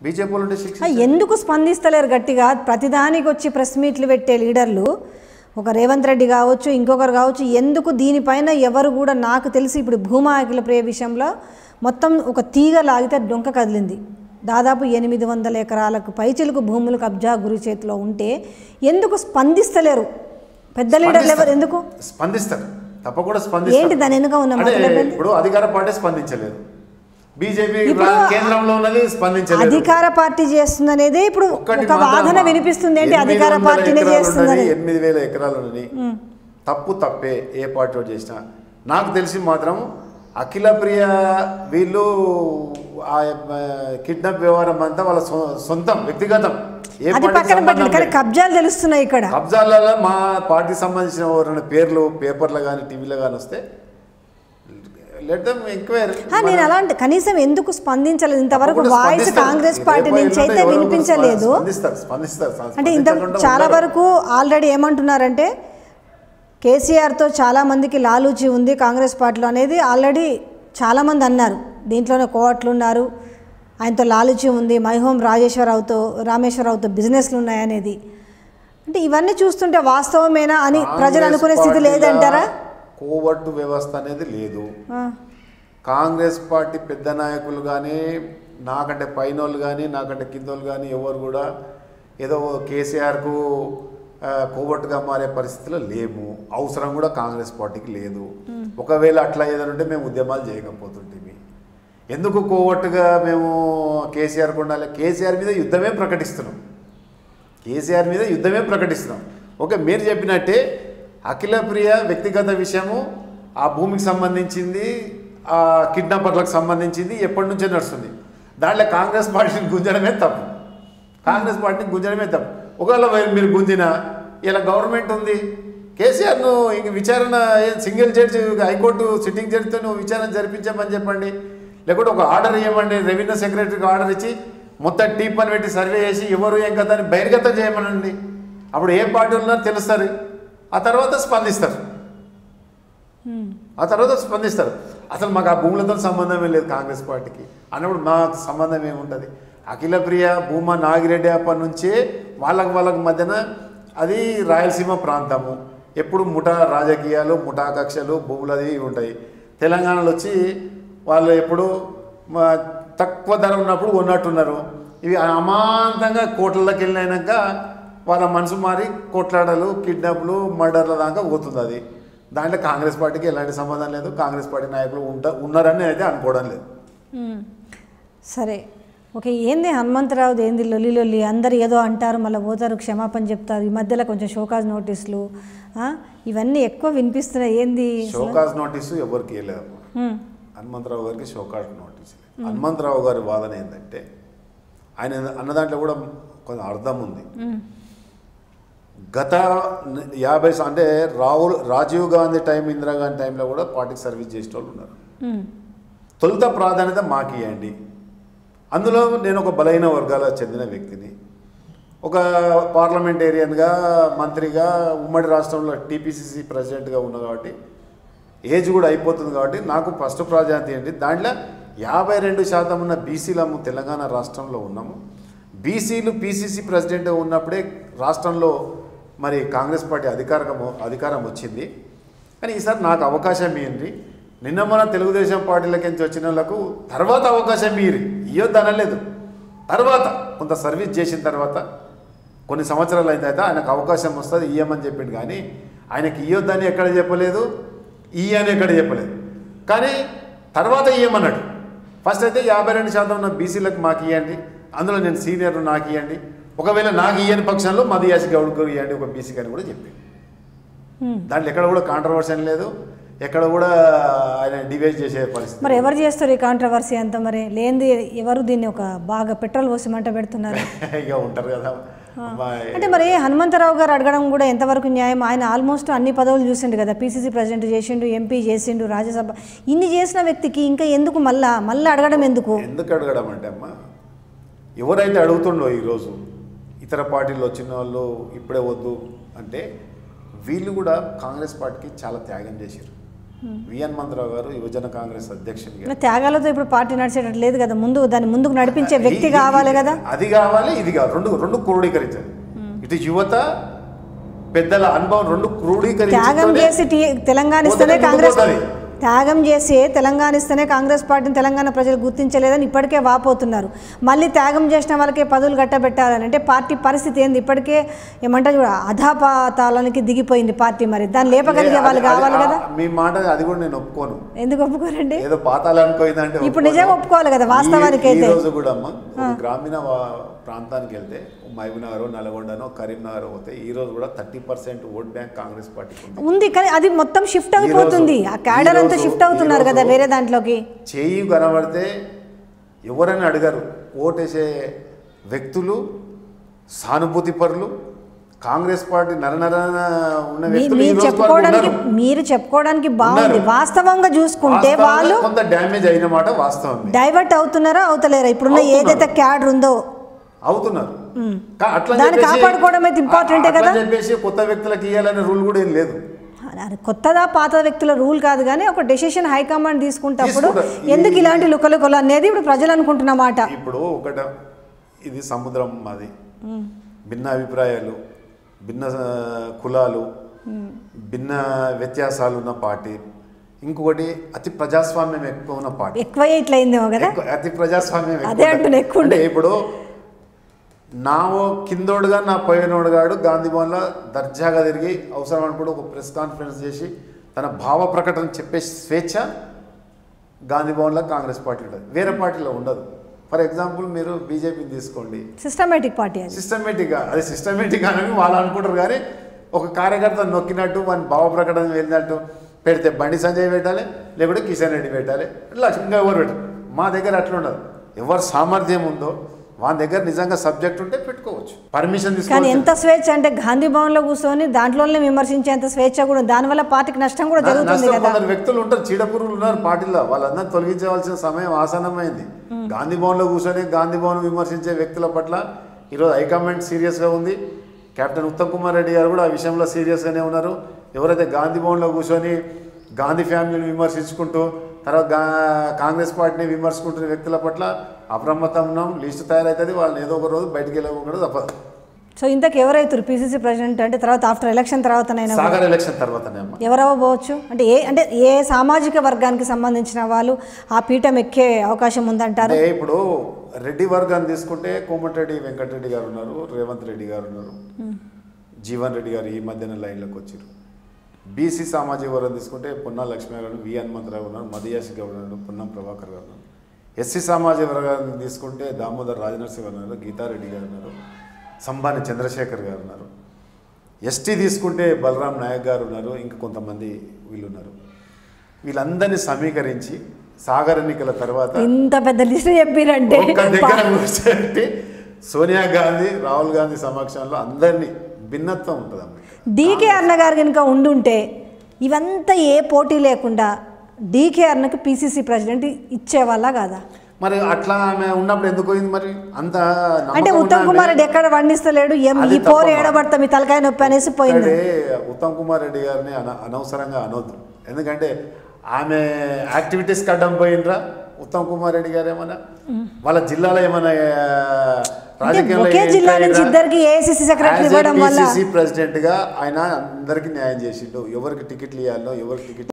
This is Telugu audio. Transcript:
బీజేపీ వాళ్ళు శిక్ష ఆ, ఎందుకు స్పందిస్తలేరు గట్టిగా ప్రతిదానికి వచ్చి ప్రెస్ మీట్లు పెట్టే లీడర్లు ఒక రేవంత్ రెడ్డి కావచ్చు ఇంకొకరు కావచ్చు ఎందుకు దీనిపైన ఎవరు కూడా నాకు తెలిసి ఇప్పుడు భూమా అఖిల ప్రియ విషయంలో మొత్తం ఒక తీగ లాగితే డొంక కదిలింది దాదాపు ఎనిమిది వందల ఎకరాలకు పైచిలకు భూములు కబ్జా గురి చేతిలో ఉంటే ఎందుకు స్పందిస్తలేరు పెద్ద లీడర్లు ఎవరు ఎందుకు స్పందిస్తారు తప్పకుండా ఏంటి స్పందిస్తారు దాని వెనుక ఉన్న అంటే మతలబ్ ఏంటి? ఇప్పుడు అధికార పార్టీ స్పందించలేదు బీజేపీ ఇప్పుడు కేంద్రంలో ఉన్నది స్పందించలేదు అధికార పార్టీ చేస్తుంది అనేది ఇప్పుడు ఒక్కటి ఒక మాత్రం వాదన అమ్మా. వినిపిస్తుంది ఏంటి ఎనిమిది అధికార వందల పార్టీనే ఎకరాలు చేస్తుందని ఉన్నది, ఎనిమిది వేల ఎకరాలు ఉన్నది తప్పు తప్పే ఏ పార్టీ వాడు చేసినా నాకు తెలిసి మాత్రం అఖిల ప్రియ వీళ్ళు ఆ కిడ్నాప్ వ్యవహారం అంతా వాళ్ళ సొ- సొంతం వ్యక్తిగతం ఏ అది పార్టీకి పక్కన సంబంధం పెట్టండి కానీ లేదు. కబ్జాలు తెలుస్తున్నాయి ఇక్కడ కబ్జాలలో మా పార్టీకి సంబంధించిన ఎవరైనా పేర్లు పేపర్లో కానీ టీవీలో కానీ వస్తే లెట్ దమ్ ఎంక్వైరీ ఆ, నేను అలా అంటే కనీసం ఎందుకు స్పందించలేదు ఇంతవరకు వాయిస్ కాంగ్రెస్ పార్టీ నుంచి అయితే వినిపించలేదు స్పందిస్తారు స్పందిస్తారు అంటే ఇంత స్పందించకుండా చాలా ఉండరు. వరకు ఆల్రెడీ ఏమంటున్నారంటే కేసీఆర్తో చాలామందికి లాలూచి ఉంది కాంగ్రెస్ పార్టీలో అనేది ఆల్రెడీ చాలామంది అన్నారు దీంట్లోనే కోవట్లు ఉన్నారు ఆయనతో లాలూచి ఉంది మైహోం రాజేశ్వరరావుతో రామేశ్వరరావుతో బిజినెస్లు ఉన్నాయనేది అంటే ఇవన్నీ చూస్తుంటే వాస్తవమేనా అని ప్రజలు అనుకునే స్థితి కాంగ్రెస్ లేదంటారా పార్టీలా కోవట్టు వ్యవస్థ అనేది లేదు ఆ, కాంగ్రెస్ పార్టీ పెద్ద నాయకులు కానీ నాకంటే పైన వాళ్ళు కానీ నాకంటే కింద వాళ్ళు కానీ ఎవరు కూడా ఏదో కేసీఆర్కు ఆ, కోవట్టుగా మారే పరిస్థితిలో లేము అవసరం కూడా కాంగ్రెస్ పార్టీకి లేదు ఒకవేళ అట్లా ఏదైనా ఉంటే మేము ఉద్యమాలు చేయకపోతుంటే ఎందుకు కోవట్టుగా మేము కేసీఆర్ ఉండాలి కేసీఆర్ మీద యుద్ధమే ప్రకటిస్తున్నాం కేసీఆర్ మీద యుద్ధమే ప్రకటిస్తున్నాం ఓకే మీరు చెప్పినట్టే అఖిల ప్రియ వ్యక్తిగత విషయము ఆ భూమికి సంబంధించింది ఆ కిడ్నాపర్లకు సంబంధించింది ఎప్పటి నుంచో నడుస్తుంది దాంట్లో కాంగ్రెస్ పార్టీని గుంజడమే తప్పు కాంగ్రెస్ పార్టీని గుంజడమే తప్పు ఒకవేళ మీరు- మీరు గుంజిన ఇలా గవర్నమెంట్ ఉంది కేసీఆర్ను ఇంక విచారణ ఏం సింగిల్ జడ్జి హైకోర్టు సిట్టింగ్ జడ్జితో నువ్వు విచారణ జరిపించమని చెప్పండి లేకుంటే ఒక ఆర్డర్ ఇవ్వమండి రెవెన్యూ సెక్రటరీకి ఆర్డర్ ఇచ్చి మొత్తం టీప్ అని పెట్టి సర్వే చేసి ఎవరు ఏం కదా అని బహిర్గతం చేయమనండి అప్పుడు ఏ పార్టీ ఉన్నారో తెలుస్తారు ఆ తర్వాత స్పందిస్తారు ఆ తర్వాత స్పందిస్తారు అసలు మాకు ఆ భూములతో సంబంధమే లేదు కాంగ్రెస్ పార్టీకి అన్నప్పుడు మాకు సంబంధం ఏముంటుంది అఖిల ప్రియ భూమా నాగిరెడ్డి అప్పటి నుంచే వాళ్ళకి వాళ్ళకి మధ్యన అది రాయలసీమ ప్రాంతము ఎప్పుడు ముఠా రాజకీయాలు ముఠా కక్షలు భూములు అది ఇవి ఉంటాయి తెలంగాణలో వచ్చి వాళ్ళు ఎప్పుడు మా తక్కువ ధర ఉన్నప్పుడు ఉన్నట్టున్నారు ఇవి అమాంతంగా కోట్లలోకి వెళ్ళినాక వాళ్ళ మనసు మారి కొట్లాడలు కిడ్నాప్లు మర్డర్ల దాకా పోతుంది అది దాంట్లో కాంగ్రెస్ పార్టీకి ఎలాంటి సంబంధం లేదు కాంగ్రెస్ పార్టీ నాయకులు ఉంట ఉన్నారని అయితే అనుకోవడం లేదు ఉమ్. సరే ఓకే ఏంది హనుమంతరావుది ఏంది లొల్లి లొల్లి అందరు ఏదో అంటారు మళ్ళీ పోతారు క్షమాపణ చెప్తారు ఈ మధ్యలో కొంచెం షోకాజ్ నోటీసులు ఆ, ఇవన్నీ ఎక్కువ వినిపిస్తున్నాయి ఏంది షోకాజ్ నోటీసు ఎవరికి ఇవ్వలేదు ఉమ్, హనుమంతరావు గారికి షోకాజ్ నోటీస్ లేదు హనుమంతరావు గారి వాదన ఏంటంటే ఆయన అన్న దాంట్లో కూడా కొంచెం అర్థం ఉంది ఉమ్, గత న- యాభై స- అంటే రాహుల్ రాజీవ్ గాంధీ టైం ఇందిరాగాంధీ టైంలో కూడా పార్టీకి సర్వీస్ చేసే వాళ్ళు ఉన్నారు ఉమ్, తొలుత ప్రాధాన్యత మాకు ఇవ్వండి అందులో నేను ఒక బలహీన వర్గాలకు చెందిన వ్యక్తిని ఒక పార్లమెంటేరియన్గా మంత్రిగా ఉమ్మడి రాష్ట్రంలో టీపీసీసీ ప్రెసిడెంట్గా ఉన్నా కాబట్టి ఏజ్ కూడా అయిపోతుంది కాబట్టి నాకు ఫస్ట్ ప్రాధాన్యత ఏంటి దాంట్లో యాభై రెండు శాతం ఉన్న బీసీలము తెలంగాణ రాష్ట్రంలో ఉన్నాము బీసీలు పీసీసీ ప్రెసిడెంట్ ఉన్నప్పుడే రాష్ట్రంలో మరి కాంగ్రెస్ పార్టీ అధికారం అధికారం వచ్చింది కానీ ఈసారి నాకు అవకాశం ఇవ్వండి నిన్న మన తెలుగుదేశం పార్టీలకి నుంచి వచ్చిన వాళ్ళకు తర్వాత అవకాశం మీరు ఇవ్వద్దు అనలేదు తర్వాత కొంత సర్వీస్ చేసిన తర్వాత కొన్ని సంవత్సరాలు అయిన తర్వాత ఆయనకు అవకాశం వస్తుంది ఇయ్యమని చెప్పిండు కానీ ఆయనకి ఇయ్యొద్దని ఎక్కడ చెప్పలేదు ఇయ్య అని ఎక్కడ చెప్పలేదు కానీ తర్వాత ఇయ్యమన్నాడు ఫస్ట్ అయితే యాభై రెండు శాతం ఉన్న బీసీలకు మాకు ఇవ్వండి అందులో నేను సీనియర్ నాకు ఇవ్వండి ఒకవేళ నాకు ఇయ్యని పక్షంలో మదియాసి గౌడ్కు ఇవ్వండి ఒక బీసీకి అని కూడా చెప్పి ఉమ్. దాంట్లో ఎక్కడ కూడా కాంట్రవర్షన్ లేదు ఎక్కడ కూడా ఆయన డివైడ్ చేసే పరిస్థితి మరి ఎవరు చేస్తారు ఈ కాంట్రవర్సీ అంతా మరి లేనిది ఎవరు దీన్ని ఒక బాగా పెట్రోల్ పోసి మంట పెడుతున్నారు ఇక ఉంటారు కదా మా- అంటే మరి హనుమంతరావు గారు అడగడం కూడా ఎంతవరకు న్యాయం ఆయన ఆల్మోస్ట్ అన్ని పదవులు చూసిండు కదా పీసీసీ ప్రెసిడెంట్ చేసిండు ఎంపీ చేసిండు రాజ్యసభ ఇన్ని చేసిన వ్యక్తికి ఇంకా ఎందుకు మళ్ళా మళ్ళీ అడగడం ఎందుకు ఎందుకు అడగడం అంటే అమ్మ ఎవరైతే అడుగుతుండో ఈరోజు ఇతర పార్టీలు వచ్చిన వాళ్ళు ఇప్పుడే వద్దు అంటే వీళ్ళు కూడా కాంగ్రెస్ పార్టీకి చాలా త్యాగం చేశారు విఎన్ మంత్రావు గారు యువజన కాంగ్రెస్ అధ్యక్షునిగా ఇంకా త్యాగాలతో ఇప్పుడు పార్టీ నడిచేటట్టు లేదు కదా ముందు దాన్ని ముందుకు నడిపించే వ్యక్తి ఈ- కావాలి ఈ- కదా అది కావాలి ఇది కావాలి రెండు రెండు క్రోడీకరించాలి ఇటు యువత పెద్దల అనుభవం రెండు క్రోడీకరించి త్యాగం చేసి టీ- తెలంగాణ ఇస్తేనే కాంగ్రెస్ త్యాగం చేసి తెలంగాణ ఇస్తేనే కాంగ్రెస్ పార్టీని తెలంగాణ ప్రజలు గుర్తించలేదని ఇప్పటికే వాపోతున్నారు మళ్ళీ త్యాగం చేసిన వాళ్ళకే పదవులు గట్టబెట్టాలని అంటే పార్టీ పరిస్థితి ఏంది ఇప్పటికే ఏమంటారు చూడ అధాపాతాలనికి దిగిపోయింది పార్టీ మరి దాన్ని లేపగలిగే వాళ్ళు కావాలి కదా మీ మాట అది కూడా నేను ఒప్పుకోను ఎందుకు ఒప్పుకోరండి ఏదో పాతాలు అనుకోయిందంటే ఇప్పుడు నిజంగా ఒప్పుకోవాలి కదా వాస్తవానికి ఈ అయితే రోజు కూడా అమ్మ ఒక గ్రామీణ వా- ప్రాంతానికి వెళ్తే మహబూబ్నగర్ నల్గొండనో కరీంనగర్ పోతే ఈ రోజు కూడా thirty percent vote bank Congress పార్టీకి ఉంది ఉంది కానీ అది మొత్తం షిఫ్ట్ అయిపోతుంది ఆ క్యాడర్ అంతా ఈరోజు- షిఫ్ట్ అవుతున్నారు కదా ఈరోజు- వేరే దాంట్లోకి చేయి కనబడితే ఎవరైనా అడిగారు ఓటేసే వ్యక్తులు సానుభూతి పరులు కాంగ్రెస్ పార్టీ నరనరన ఉన్న మీ- వ్యక్తులు ఈ మీరు రోజు వరకు చెప్పుకోవడానికి ఉన్నారు. మీరు చెప్పుకోవడానికి బాగుంది ఉన్నారు. వాస్తవంగా చూసుకుంటే వాస్తవంగా వాళ్ళు కొంత డ్యామేజ్ అయిన మాట వాస్తవమే డైవర్ట్ అవుతున్నారా అవుతలేరా ఇప్పుడున్న అవుతున్నారు. ఏదైతే క్యాడర్ ఉందో అవుతున్నారు కా- అట్లా దాన్ని చెప్పేసి- కాపాడుకోవడం అయితే ఇంపార్టెంటే అట్లా కదా? చెప్పేసి కొత్త వ్యక్తులకు ఇవ్వాలనే రూల్ కూడా ఏం లేదు అది కొత్తదా పాత వ్యక్తుల రూల్ కాదు కానీ ఒక డెసిషన్ హైకమాండ్ తీసుకుంటప్పుడు తీసుకుంటారు. ఎందుకు ఇలాంటి లుకలుకలు అనేది ఇప్పుడు ప్రజలు అనుకుంటున్న మాట ఇప్పుడు ఒకట ఇది సముద్రం మాది భిన్న అభిప్రాయాలు భిన్న ఆ, కులాలు భిన్న వ్యత్యాసాలు ఉన్న పార్టీ ఇంకొకటి అతి ప్రజాస్వామ్యం ఎక్కువ ఉన్న పార్టీ ఎక్కువ ఇట్లా అయిందేమో కదా ఎక్కువ- అతి ప్రజాస్వామ్యం ఎక్కువ అదే ఉంటుంది. అంటున్నా, ఎక్కువ అంటే ఉంటుంది. ఇప్పుడు నా ఓ కిందోడుగా నా పైనోడుగాడు గాంధీ భవన్లో దర్జాగా తిరిగి అవసరం అనుకుంటూ ఒక ప్రెస్ కాన్ఫరెన్స్ చేసి తన భావ ప్రకటన చెప్పే స్వేచ్ఛ గాంధీ భవన్లో కాంగ్రెస్ పార్టీ ఉంటుంది వేరే పార్టీలో ఉండదు ఫర్ ఎగ్జాంపుల్ మీరు బీజేపీని తీసుకోండి సిస్టమేటిక్ పార్టీ అది సిస్టమేటిక్గా అది సిస్టమేటిక్ అని వాళ్ళు అనుకుంటారు కానీ ఒక కార్యకర్త నొక్కినట్టు మన భావ ప్రకటన వెళ్ళినట్టు పెడితే బండి సంజయ్ పెట్టాలి లేకుంటే కిషన్ రెడ్డి పెట్టాలి ఇట్లా ఇంకా ఎవరు పెట్టాలి మా దగ్గర అట్లా ఉండదు ఎవరు సామర్థ్యం ఉందో వాళ్ళ దగ్గర నిజంగా సబ్జెక్ట్ ఉంటే పెట్టుకోవచ్చు పర్మిషన్ కానీ తీసుకోవచ్చు ఎంత స్వేచ్ఛ అంటే గాంధీ భవన్లో కూర్చొని దాంట్లోనే విమర్శించేంత స్వేచ్ఛ కూడా ఉంది. దానివల్ల పార్టీకి నష్టం కూడా జరుగుతుంది నష్టం కదా కొందరు వ్యక్తులు ఉంటారు చీడపురుగులు ఉన్నారు పార్టీలో వాళ్ళందరూ తొలగించవలసిన సమయం ఆసన్నమైంది గాంధీ భవన్లో కూర్చొని గాంధీ భవన్ విమర్శించే వ్యక్తుల పట్ల ఈరోజు హైకమాండ్ సీరియస్గా ఉంది కెప్టెన్ ఉత్తమ్ కుమార్ రెడ్డి గారు కూడా ఆ విషయంలో సీరియస్గానే ఉన్నారు ఎవరైతే గాంధీ భవన్లో కూర్చొని గాంధీ ఫ్యామిలీని విమర్శించుకుంటూ తర్వాత గా కాంగ్రెస్ పార్టీని విమర్శించుకుంటున్న వ్యక్తుల పట్ల అప్రమత్తం ఉన్నాం లిస్టు తయారవుతుంది వాళ్ళని ఏదో ఒక రోజు బయటికి వెళ్ళకుండా తప్పదు సో ఇంతకు ఎవరైతారు పీసీసీ ప్రెసిడెంట్ అంటే తర్వాత ఆఫ్టర్ ఎలక్షన్ తర్వాతనైనా సాగర్ ఎలక్షన్ తర్వాతనే అమ్మ ఎవరవ్వబోవచ్చు అంటే ఏ అంటే ఏ సామాజిక వర్గానికి సంబంధించిన వాళ్ళు ఆ పీఠం ఎక్కే అవకాశం ఉందంటారు అంటే ఇప్పుడు రెడ్డి వర్గాన్ని తీసుకుంటే కోమటిరెడ్డి వెంకటరెడ్డి గారు ఉన్నారు రేవంత్ రెడ్డి గారు ఉన్నారు జీవన్ రెడ్డి గారు ఈ మధ్యన లైన్లోకి వచ్చారు బీసీ సామాజిక వర్గం తీసుకుంటే పొన్నా లక్ష్మీ గారు వి హనుమంతరావు ఉన్నారు మదియాసి గౌడ్ ఉన్నారు పొన్నం ప్రభాకర్ గారు ఉన్నారు ఎస్సీ సామాజిక వర్గాన్ని తీసుకుంటే దామోదర్ రాజనరసింహ గారు ఉన్నారు గీతారెడ్డి గారు ఉన్నారు సంబాని చంద్రశేఖర్ గారు ఉన్నారు ఎస్టీ తీసుకుంటే బలరాం నాయక్ గారు ఉన్నారు ఇంకా కొంతమంది వీళ్ళు ఉన్నారు వీళ్ళందరినీ సమీకరించి సాగర్ ఎన్నికల తర్వాత ఇంత పెద్ద లిస్ట్ చెప్పిరంటే ఒక్క దగ్గర కూర్చోబెట్టి సోనియా గాంధీ రాహుల్ గాంధీ సమక్షంలో అందరినీ భిన్నత్వం ఉంటుంది అన్నమాట డీకే అన్న గారు కనుక ఉండుంటే ఇవంతా ఏ పోటీ లేకుండా డీకే అన్నకి పీసీసీ ప్రెసిడెంట్ ఇచ్చేవాళ్ళ కాదా మరి అట్లా ఆమె ఉన్నప్పుడు ఎందుకు పోయింది మరి అంత నమ్మకం అంటే ఉత్తమ్ ఉందా కుమార్ అంటే? రెడ్డి ఎక్కడ వండిస్తలేడు ఏం అది ఈ పోరు తప్పమ్మా. ఏడబడతా మీ తలకాయ నొప్పి అనేసి పోయింది ఇక్కడే ఉత్తమ్ కుమార్ రెడ్డి గారిని అన అనవసరంగా అనొద్దు ఎందుకంటే ఆమె యాక్టివిటీస్ కడ్డం పోయినరా ఉత్తమ్ కుమార్ రెడ్డి గారు ఏమన్నా వాళ్ళ జిల్లాలో ఏమన్నా ఆ, అంటే రాజకీయాల్లో ఒకే జిల్లా ఎంటర్ నుంచి అయ్యిండ్రా? ఇద్దరికి ఏఐసిసి సెక్రటరీ As a ఇవ్వడం వల్ల PCC ప్రెసిడెంట్ గా ఆయన అందరికి న్యాయం చేసిండు ఎవరికి టికెట్లు ఇవ్వాలో ఎవరికి టికెట్